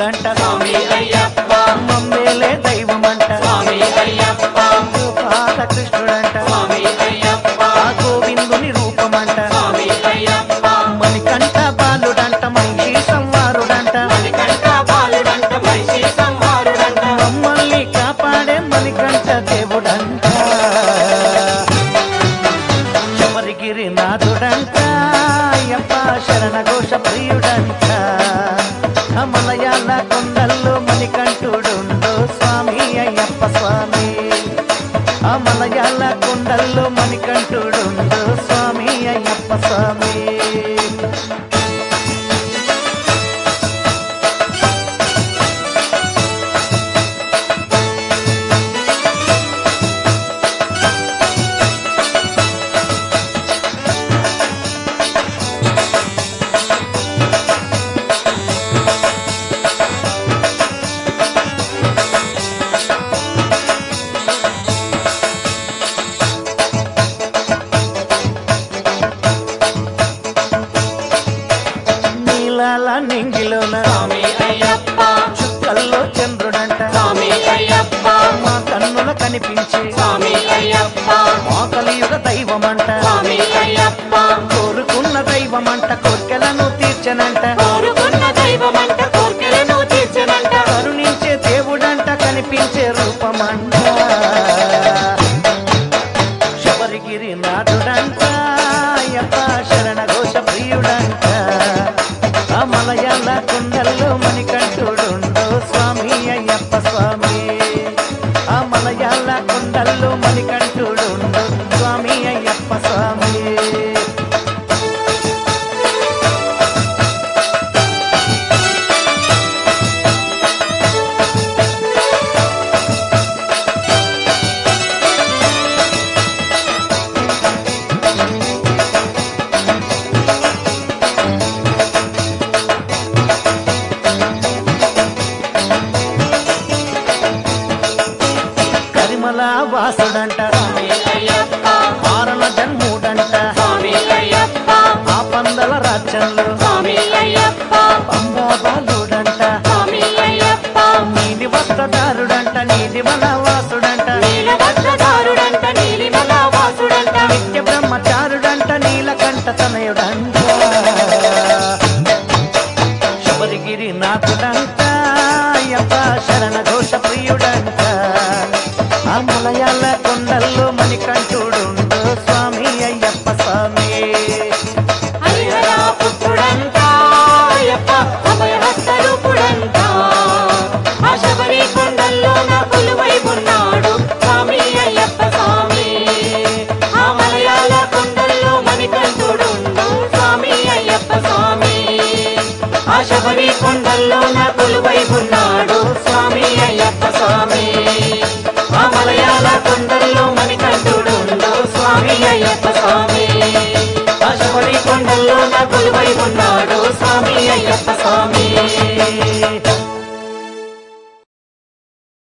కృష్ణుడంట స్వామి అయ్యప్ప మమ్మేలే దైవమంట స్వామి అయ్యప్ప పాద కృష్ణుడంట స్వామి అయ్యప్ప ఆ గోవిందుని రూపమంట స్వామి అయ్యప్ప మణికంఠ బాలుడంట మహిషి సంవారుడంట మణికంఠ బాలుడంట మహిషి సంహారుడంట మమ్మల్ని కాపాడే మణికంఠ దేవుడంట శబరిగిరి నాథుడంట అయ్యప్ప శరణ ఘోష ప్రియుడంట మలయాళ కొండల్లో మణికంఠుడుండు స్వామి అయ్యప్ప స్వామి ఆ మలయాళ కొండల్లో మణికంఠుడుండు స్వామి అయ్యప్ప స్వామి నీలాల నింగిలోన స్వామి అయ్యప్ప చుక్కల్లో చంద్రుడంట స్వామి అయ్యప్ప మా కన్నుల కనిపించే స్వామి అయ్యప్ప మా కలియుగ దైవమంట స్వామి అయ్యప్ప కోరుకున్న దైవమంట కోర్కెలను తీర్చనంట కోరుకున్న దైవమంట కోర్కెలను తీర్చనంట కరుణించే దేవుడంట కనిపించే రూపమంట శబరిగిరి నాథుడంట అయ్యప్ప శరణ ఘోష ప్రియుడంట ఆ మలయాళ కొండల్లో మణికంఠుడుండు స్వామి అయ్యప్ప స్వామి ఆ మలయాళ కొండల్లో మణికంఠుడుండు స్వామి అయ్యప్ప స్వామి కరిమల వాసుడంట స్వామి అయ్యప్ప మారణ జన్ముడంట స్వామి అయ్యప్ప ఆ పందల రాజ్యంలో స్వామి అయ్యప్ప పంబా బాలుడంట స్వామి అయ్యప్ప నీలి వస్త్రదారుడంట నీలి వన వాసుడంట నీలవస్త్రధారుడంట నీలిమల వాసుడంట నిత్య బ్రహ్మచారుడంట నీలకంఠ తనయుడంట శబరిగిరి నాథుడంట అయ్యప్ప శరణ ఘోష ప్రియుడంట ఆ మలయాళ కొండల్లో మణికంఠుడుండు స్వామి అయ్యప్ప స్వామి హరిహర పుత్రుడంట అయ్యప్ప అభయహస్త రూపుడంట ఆ శబరి కొండల్లో నా కొలువై ఉన్నాడు స్వామి అయ్యప్ప స్వామి ఆ మలయాళ కొండల్లో మణికంఠుడుండు స్వామి అయ్యప్ప స్వామి ఆ శబరి కొండల్లో నా కొలువై ఉన్నాడు స్వామి అయ్యప్ప స్వామి ఆ మలయాళ కొండల్లో మణికంఠుడుండు స్వామి అయ్యప్ప స్వామి ఆ శబరి కొండల్లో నా కొలువై ఉన్నాడు స్వామి అయ్యప్ప స్వామి